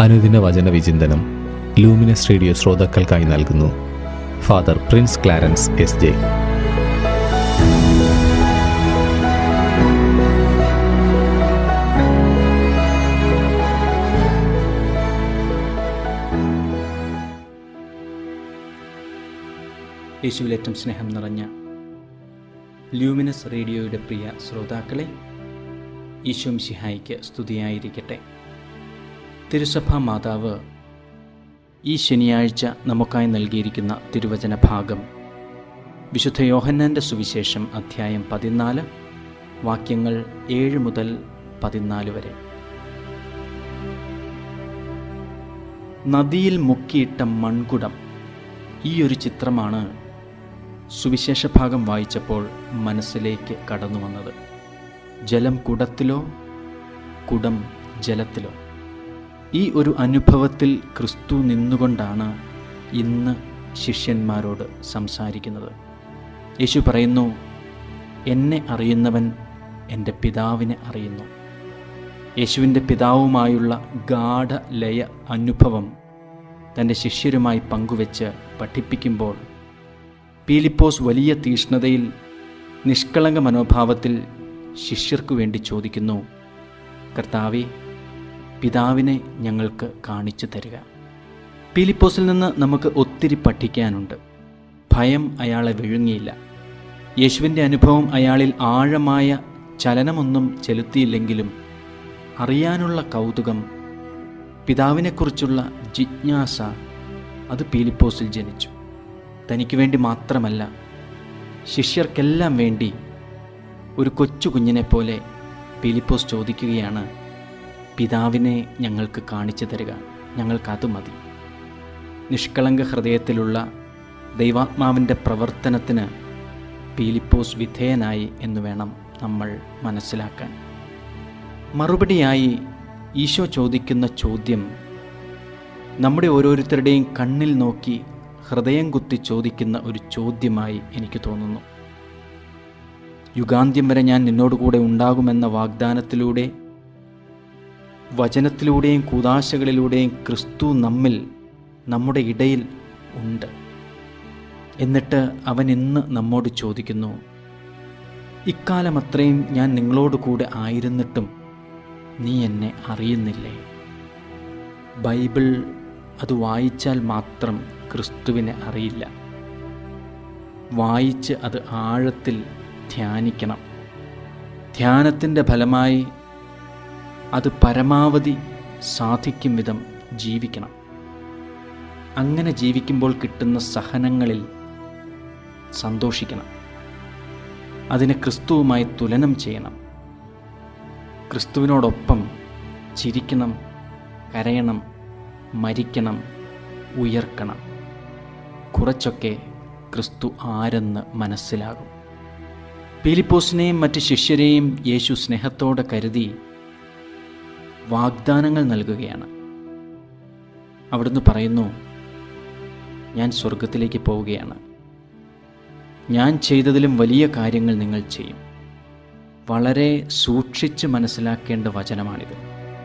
അനുദിന വചന വിചിന്തനം ലൂമിനസ് റേഡിയോ ശ്രോതാക്കൾക്കായി നൽകുന്നു father Prince Clarence S J യേശുവിലേറ്റം സ്നേഹം നിറഞ്ഞ ലൂമിനസ് റേഡിയോയുടെ പ്രിയ ശ്രോതാക്കളെ ഈശോം ശിഹായിക്ക് സ്തുതിയായിരിക്കട്ടെ തിരുസഭാ മാതാവ് ഈ ശനിയാഴ്ച നമുക്കായി നൽകിയിരിക്കുന്ന തിരുവചന ഭാഗം വിശുദ്ധ യോഹന്നാൻ്റെ സുവിശേഷം അധ്യായം പതിനാല് വാക്യങ്ങൾ ഏഴ് മുതൽ പതിനാല് വരെ നദിയിൽ മുക്കിയിട്ട മൺകുടം ഈ ഒരു ചിത്രമാണ് സുവിശേഷ ഭാഗം വായിച്ചപ്പോൾ മനസ്സിലേക്ക് കടന്നു വന്നത് ജലം കുടത്തിലോ കുടം ജലത്തിലോ ഈ ഒരു അനുഭവത്തിൽ ക്രിസ്തു നിന്നുകൊണ്ടാണ് ഇന്ന് ശിഷ്യന്മാരോട് സംസാരിക്കുന്നത് യേശു പറയുന്നു എന്നെ അറിയുന്നവൻ എൻ്റെ പിതാവിനെ അറിയുന്നു യേശുവിൻ്റെ പിതാവുമായുള്ള ഗാഠ ലയ അനുഭവം തൻ്റെ ശിഷ്യരുമായി പങ്കുവെച്ച് പഠിപ്പിക്കുമ്പോൾ പീലിപ്പോസ് വലിയ തീഷ്ണതയിൽ നിഷ്കളങ്ക മനോഭാവത്തിൽ ശിഷ്യർക്കു വേണ്ടി ചോദിക്കുന്നു കർത്താവെ പിതാവിനെ ഞങ്ങൾക്ക് കാണിച്ചു തരിക പീലിപ്പോസിൽ നിന്ന് നമുക്ക് ഒത്തിരി പഠിക്കാനുണ്ട് ഭയം അയാളെ വിഴുങ്ങിയില്ല യേശുവിൻ്റെ അനുഭവം അയാളിൽ ആഴമായ ചലനമൊന്നും ചെലുത്തിയില്ലെങ്കിലും അറിയാനുള്ള കൗതുകം പിതാവിനെക്കുറിച്ചുള്ള ജിജ്ഞാസ അത് പീലിപ്പോസിൽ ജനിച്ചു തനിക്ക് വേണ്ടി മാത്രമല്ല ശിഷ്യർക്കെല്ലാം വേണ്ടി ഒരു കൊച്ചു കുഞ്ഞിനെ പോലെ പീലിപ്പോസ് ചോദിക്കുകയാണ് പിതാവിനെ ഞങ്ങൾക്ക് കാണിച്ചു തരിക ഞങ്ങൾക്കത് മതി നിഷ്കളങ്ക ഹൃദയത്തിലുള്ള ദൈവാത്മാവിൻ്റെ പ്രവർത്തനത്തിന് പീലിപ്പോസ് വിധേയനായി എന്ന് വേണം നമ്മൾ മനസ്സിലാക്കാൻ മറുപടിയായി ഈശോ ചോദിക്കുന്ന ചോദ്യം നമ്മുടെ ഓരോരുത്തരുടെയും കണ്ണിൽ നോക്കി ഹൃദയം കുത്തി ചോദിക്കുന്ന ഒരു ചോദ്യമായി എനിക്ക് തോന്നുന്നു യുഗാന്ത്യം വരെ ഞാൻ നിന്നോടുകൂടെ ഉണ്ടാകുമെന്ന വാഗ്ദാനത്തിലൂടെ വചനത്തിലൂടെയും കൂതാശകളിലൂടെയും ക്രിസ്തു നമ്മിൽ നമ്മുടെ ഇടയിൽ ഉണ്ട് എന്നിട്ട് അവൻ ഇന്ന് നമ്മോട് ചോദിക്കുന്നു ഇക്കാലം അത്രയും ഞാൻ നിങ്ങളോട് കൂടെ ആയിരുന്നിട്ടും നീ എന്നെ അറിയുന്നില്ലേ ബൈബിൾ അത് വായിച്ചാൽ മാത്രം ക്രിസ്തുവിനെ അറിയില്ല വായിച്ച് അത് ആഴത്തിൽ ധ്യാനിക്കണം ധ്യാനത്തിൻ്റെ ഫലമായി അത് പരമാവധി സാധിക്കും വിധം ജീവിക്കണം അങ്ങനെ ജീവിക്കുമ്പോൾ കിട്ടുന്ന സഹനങ്ങളിൽ സന്തോഷിക്കണം അതിനെ ക്രിസ്തുവുമായി തുലനം ചെയ്യണം ക്രിസ്തുവിനോടൊപ്പം ചിരിക്കണം കരയണം മരിക്കണം ഉയർക്കണം കുറച്ചൊക്കെ ക്രിസ്തു ആരെന്ന് മനസ്സിലാകും പീലിപ്പോസിനെയും മറ്റ് ശിഷ്യരെയും യേശു സ്നേഹത്തോടെ കരുതി വാഗ്ദാനങ്ങൾ നൽകുകയാണ് അവിടുന്ന് പറയുന്നു ഞാൻ സ്വർഗത്തിലേക്ക് പോവുകയാണ് ഞാൻ ചെയ്തതിലും വലിയ കാര്യങ്ങൾ നിങ്ങൾ ചെയ്യും വളരെ സൂക്ഷിച്ച് മനസ്സിലാക്കേണ്ട വചനമാണിത്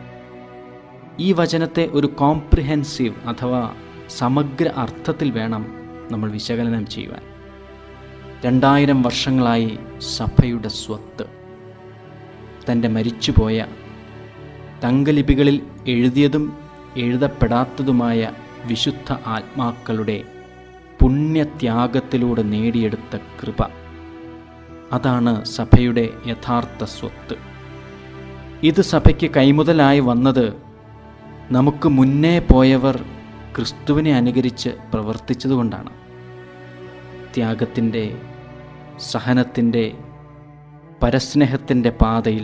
ഈ വചനത്തെ ഒരു കോംപ്രിഹെൻസീവ് അഥവാ സമഗ്ര അർത്ഥത്തിൽ വേണം നമ്മൾ വിശകലനം ചെയ്യുവാൻ രണ്ടായിരം വർഷങ്ങളായി സഭയുടെ സ്വത്ത് തൻ്റെ മരിച്ചുപോയ തങ്കലിപികളിൽ എഴുതിയതും എഴുതപ്പെടാത്തതുമായ വിശുദ്ധ ആത്മാക്കളുടെ പുണ്യത്യാഗത്തിലൂടെ നേടിയെടുത്ത കൃപ അതാണ് സഭയുടെ യഥാർത്ഥ സ്വത്ത് ഇത് സഭയ്ക്ക് കൈമുതലായി വന്നത് നമുക്ക് മുന്നേ പോയവർ ക്രിസ്തുവിനെ അനുകരിച്ച് പ്രവർത്തിച്ചതുകൊണ്ടാണ് ത്യാഗത്തിൻ്റെ സഹനത്തിൻ്റെ പരസ്നേഹത്തിൻ്റെ പാതയിൽ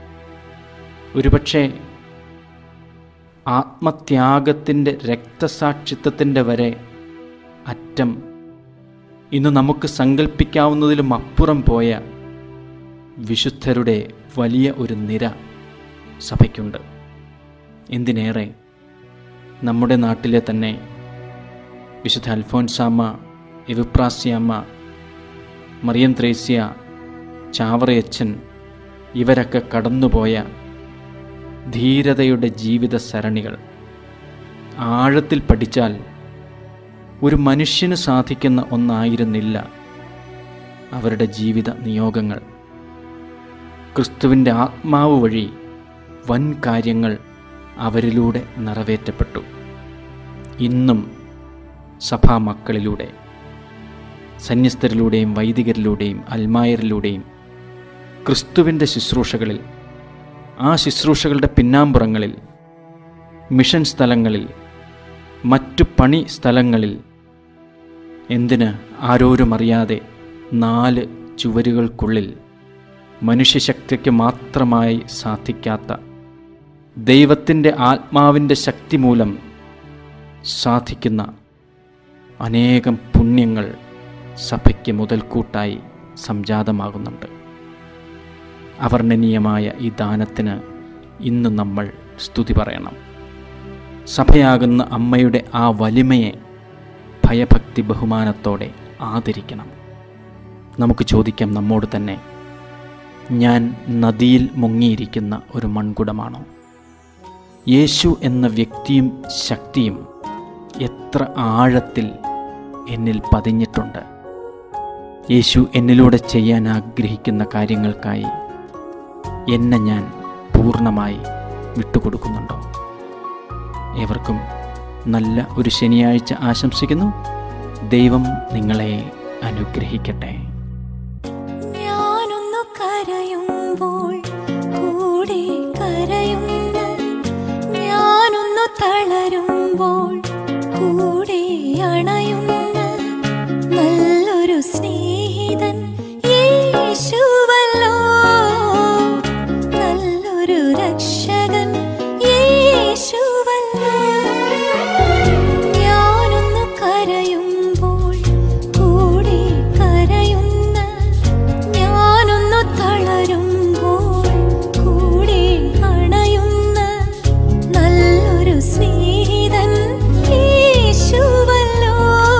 ഒരുപക്ഷെ ആത്മത്യാഗത്തിൻ്റെ രക്തസാക്ഷിത്വത്തിൻ്റെ വരെ അറ്റം ഇന്ന് നമുക്ക് സങ്കല്പിക്കാവുന്നതിലും അപ്പുറം പോയ വിശുദ്ധരുടെ വലിയ ഒരു നിര സഭയ്ക്കുണ്ട് എന്തിനേറെ നമ്മുടെ നാട്ടിലെ തന്നെ വിശുദ്ധ അൽഫോൻസാമ്മ എവിപ്രാസ്യാമ്മ മറിയം ത്രേസ്യ ചാവറയച്ചൻ ഇവരൊക്കെ കടന്നുപോയ ധീരതയുടെ ജീവിത സരണികൾ ആഴത്തിൽ പഠിച്ചാൽ ഒരു മനുഷ്യന് സാധിക്കുന്ന ഒന്നായിരുന്നില്ല അവരുടെ ജീവിത നിയോഗങ്ങൾ ക്രിസ്തുവിൻ്റെ ആത്മാവ് വഴി വൻ കാര്യങ്ങൾ അവരിലൂടെ നിറവേറ്റപ്പെട്ടു ഇന്നും സഭാമക്കളിലൂടെ സന്യസ്തരിലൂടെയും വൈദികരിലൂടെയും അൽമായരിലൂടെയും ക്രിസ്തുവിൻ്റെ ശുശ്രൂഷകളിൽ ആ ശുശ്രൂഷകളുടെ പിന്നാമ്പുറങ്ങളിൽ മിഷൻ സ്ഥലങ്ങളിൽ മറ്റു പണി സ്ഥലങ്ങളിൽ എന്തിന് ആരോരും അറിയാതെ നാല് ചുവരുകൾക്കുള്ളിൽ മനുഷ്യശക്തിക്ക് മാത്രമായി സാധിക്കാത്ത ദൈവത്തിൻ്റെ ആത്മാവിൻ്റെ ശക്തി മൂലം സാധിക്കുന്ന അനേകം പുണ്യങ്ങൾ സഭയ്ക്ക് മുതൽക്കൂട്ടായി സംജാതമാകുന്നുണ്ട് അവർണ്ണനീയമായ ഈ ദാനത്തിന് ഇന്ന് നമ്മൾ സ്തുതി പറയണം സഭയാകുന്ന അമ്മയുടെ ആ വലിമയെ ഭയഭക്തി ബഹുമാനത്തോടെ ആദരിക്കണം നമുക്ക് ചോദിക്കാം നമ്മോട് തന്നെ ഞാൻ നദിയിൽ മുങ്ങിയിരിക്കുന്ന ഒരു മൺകുടമാണോ യേശു എന്ന വ്യക്തിയും ശക്തിയും എത്ര ആഴത്തിൽ എന്നിൽ പതിഞ്ഞിട്ടുണ്ട് യേശു എന്നിലൂടെ ചെയ്യാൻ ആഗ്രഹിക്കുന്ന കാര്യങ്ങൾക്കായി എന്നെ ഞാൻ പൂർണ്ണമായി വിട്ടുകൊടുക്കുന്നുണ്ടോ ഏവർക്കും നല്ല ഒരു ശനിയാഴ്ച ആശംസിക്കുന്നു ദൈവം നിങ്ങളെ അനുഗ്രഹിക്കട്ടെ ഞാനൊന്നു കരയുമ്പോൾ കൂടെ കരയുന്ന ഞാനൊന്നു തളരുമ്പോൾ കൂടെ അണയുന്ന നല്ലൊരു സ്നേഹിതൻ യേശുവല്ലോ നല്ലൊരു രക്ഷകൻ യേശുവല്ലോ ഞാനൊന്നു കരയുമ്പോൾ കൂടെ കരയുന്ന ഞാനൊന്നു തളരുമ്പോൾ കൂടെ അണയുന്ന നല്ലൊരു സ്നേഹിതൻ യേശുവല്ലോ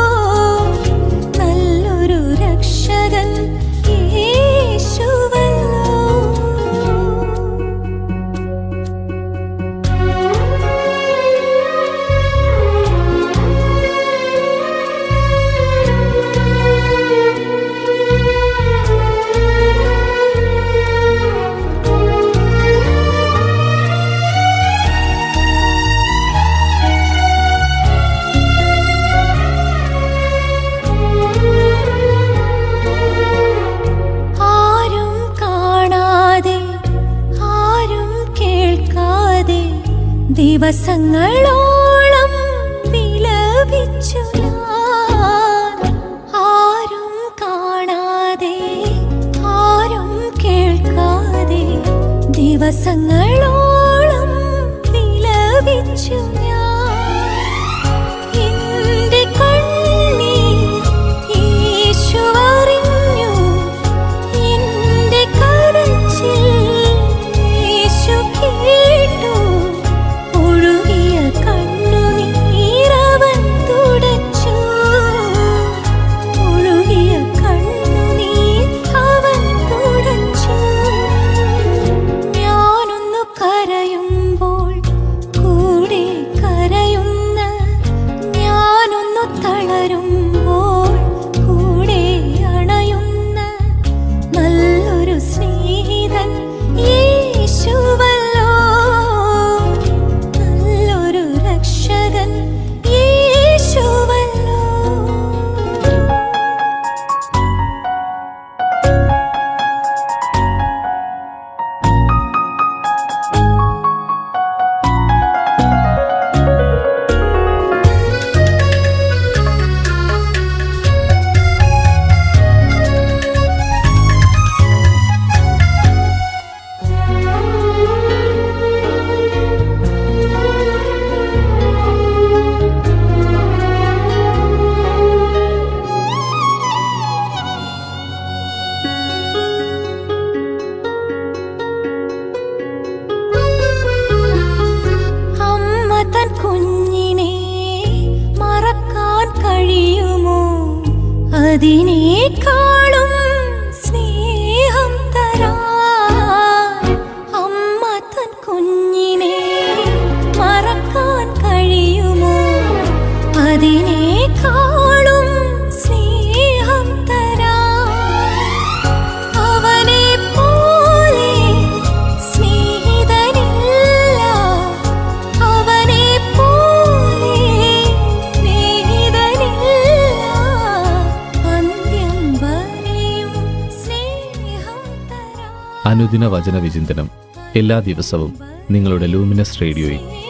നല്ലൊരു രക്ഷകൻ യേശുവല്ലോ ആരും കാണാതെ ആരും കേൾക്കാതെ ദിവസങ്ങളോളം വിലപിച്ചു ഞാൻ ആരും കാണാതെ ആരും കേൾക്കാതെ ദിവസങ്ങളോളം വിലപിച്ചു ഞാൻ എന്റെ കണ്ണീർ യേശു അറിഞ്ഞു എന്റെ കരച്ചിൽ യേശു കേട്ടു ഒഴുകിയ കണ്ണുനീരവൻ തുടച്ചു ഒഴുകിയ കണ്ണുനീർ അവൻ തുടച്ചു ഞാനൊന്നു കരയുമ്പോൾ കൂടെ കരയുന്ന ഞാനൊന്നു തളരുമ്പോൾ കൂടെ അണയുന്ന നല്ലൊരു സ്നേഹിതൻ യേശുവല്ലോ നല്ലൊരു രക്ഷകൻ യേശുവല്ലോ അമ്മ തൻ കുഞ്ഞിനെ മറക്കാൻ കഴിയുമോ അതിനേക്കാളും സ്നേഹം തരാൻ അമ്മ തൻ കുഞ്ഞിനെ മറക്കാൻ കഴിയുമോ അനുദിന വചന വിചിന്തനം എല്ലാ ദിവസവും നിങ്ങളുടെ ലൂമിനസ് റേഡിയോയിൽ